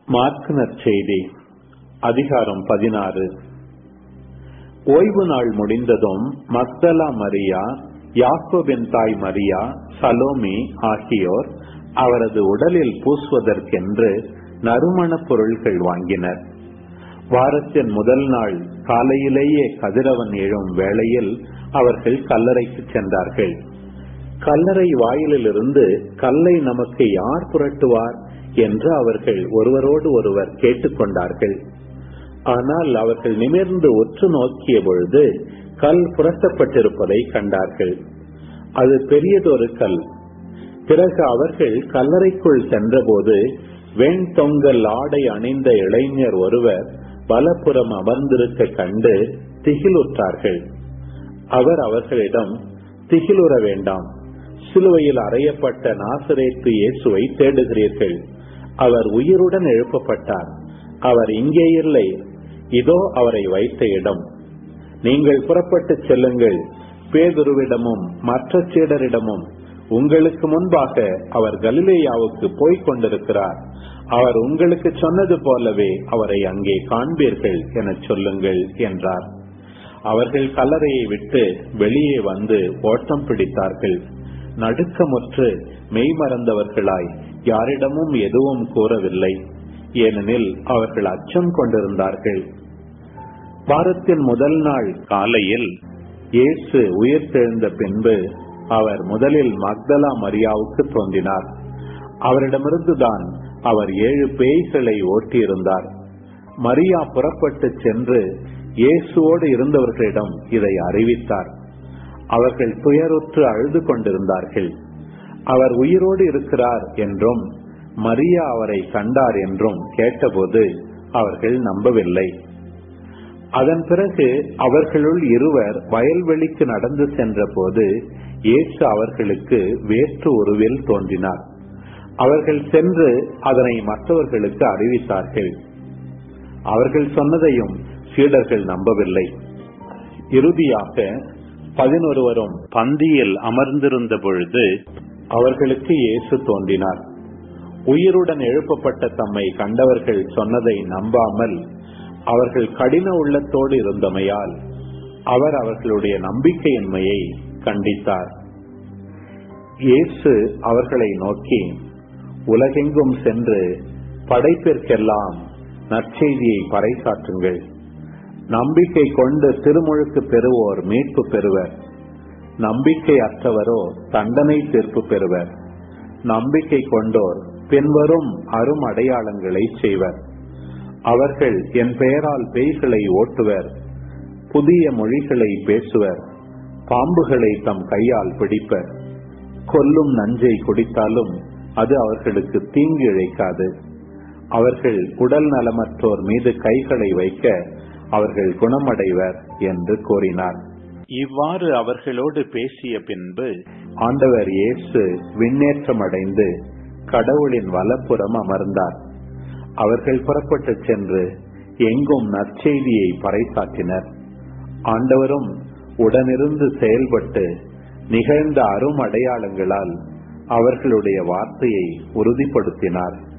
mark நற்செய்தி அதிகாரம் பதினாறு ஓய்வு நாள் முடிந்ததும் மக்தலா மரியா யாக்கோபின் தாய் மரியா சலோமி ஆகியோர் அவரது உடலில் பூசுவதற்கென்று நறுமணப் பொருள்கள் வாங்கினர் வாரத்தின் முதல் நாள் காலையிலேயே கதிரவன் எழும் வேளையில் அவர்கள் கல்லறைக்கு சென்றார்கள் கல்லறை வாயிலிலிருந்து கல்லை நமக்கு யார் புரட்டுவார் என்று அவர்கள் ஒருவரோடு ஒருவர் கேட்டுக்கொண்டார்கள் ஆனால் அவர்கள் நிமிர்ந்து உற்று நோக்கிய பொழுது கல் புரட்டப்பட்டிருப்பதை கண்டார்கள் அது பெரியதொரு கல் பிறகு அவர்கள் கல்லறைக்குள் சென்றபோது வெண்தொங்கல் ஆடை அணிந்த இளைஞர் ஒருவர் வலப்புறம் அமர்ந்திருக்க கண்டு திகிலுற்றார்கள் அவர் அவர்களிடம் திகிலுற வேண்டாம் சிலுவையில் அறையப்பட்ட நாசரேத்து இயேசுவை தேடுகிறீர்கள் அவர் உயிருடன் எழுப்பப்பட்டார் அவர் இங்கே இல்லை இதோ அவரை வைத்த இடம் நீங்கள் புறப்பட்டு செல்லுங்கள் பேதுருவிடமும் மற்ற சீடரிடமும் உங்களுக்கு முன்பாக அவர் கலிலேயாவுக்கு போய்க் கொண்டிருக்கிறார் அவர் உங்களுக்கு சொன்னது போலவே அவரை அங்கே காண்பீர்கள் என சொல்லுங்கள் என்றார் அவர்கள் கல்லறையை விட்டு வெளியே வந்து ஓட்டம் பிடித்தார்கள் நடுக்கமுற்று மெய்மறந்தவர்களாய் யாரிடமும் எதுவும் கூறவில்லை ஏனெனில் அவர்கள் அச்சம் கொண்டிருந்தார்கள் வாரத்தின் முதல் நாள் காலையில் இயேசு உயிர் தெழுந்த பின்பு அவர் முதலில் மக்தலா மரியாவுக்கு தோன்றினார் அவரிடமிருந்துதான் அவர் ஏழு பேய்களை ஓட்டியிருந்தார் மரியா புறப்பட்டு சென்று இயேசுவோடு இருந்தவர்களிடம் இதை அறிவித்தார் அவர்கள் துயருற்று அழுது கொண்டிருந்தார்கள் அவர் உயிரோடு இருக்கிறார் என்றும் மரியா அவரை கண்டார் என்றும் கேட்டபோது அவர்கள் நம்பவில்லை அதன் பிறகு அவர்களுள் இருவர் வயல்வெளிக்கு நடந்து சென்ற போது இயேசு அவர்களுக்கு வேற்று உருவில் தோன்றினார் அவர்கள் சென்று அதனை மற்றவர்களுக்கு அறிவித்தார்கள் அவர்கள் சொன்னதையும் சீடர்கள் நம்பவில்லை இறுதியாக பதினொருவரும் பந்தியில் அமர்ந்திருந்த பொழுது அவர்களுக்கு இயேசு தோன்றினார் உயிருடன் எழுப்பப்பட்ட தம்மை கண்டவர்கள் சொன்னதை நம்பாமல் அவர்கள் கடின உள்ளத்தோடு இருந்தமையால் அவர் அவர்களுடைய நம்பிக்கையின்மையை கண்டித்தார் இயேசு அவர்களை நோக்கி உலகெங்கும் சென்று படைப்பிற்கெல்லாம் நற்செய்தியை பறைசாற்றுங்கள் நம்பிக்கை கொண்டு திருமுழுக்கு பெறுவோர் மீட்பு பெறுவர் நம்பிக்கை அற்றவரோ தண்டனை தீர்ப்பு பெறுவர் நம்பிக்கை கொண்டோர் பின்வரும் அரும் அடையாளங்களை செய்வர் அவர்கள் என் பெயரால் பேய்களை ஓட்டுவர் புதிய மொழிகளை பேசுவர் பாம்புகளை தம் கையால் பிடிப்பர் கொல்லும் நஞ்சை குடித்தாலும் அது அவர்களுக்கு தீங்கு இழைக்காது அவர்கள் உடல் நலமற்றோர் மீது கைகளை வைக்க அவர்கள் குணமடைவர் என்று கூறினார் இவ்வாறு அவர்களோடு பேசிய பின்பு ஆண்டவர் இயேசு விண்ணேற்றமடைந்து கடவுளின் வலப்புறம் அமர்ந்தார் அவர்கள் புறப்பட்டு சென்று எங்கும் நற்செய்தியை பறைசாற்றினர் ஆண்டவரும் உடனிருந்து செயல்பட்டு நிகழ்ந்த அரும் அடையாளங்களால் அவர்களுடைய வார்த்தையை உறுதிப்படுத்தினார்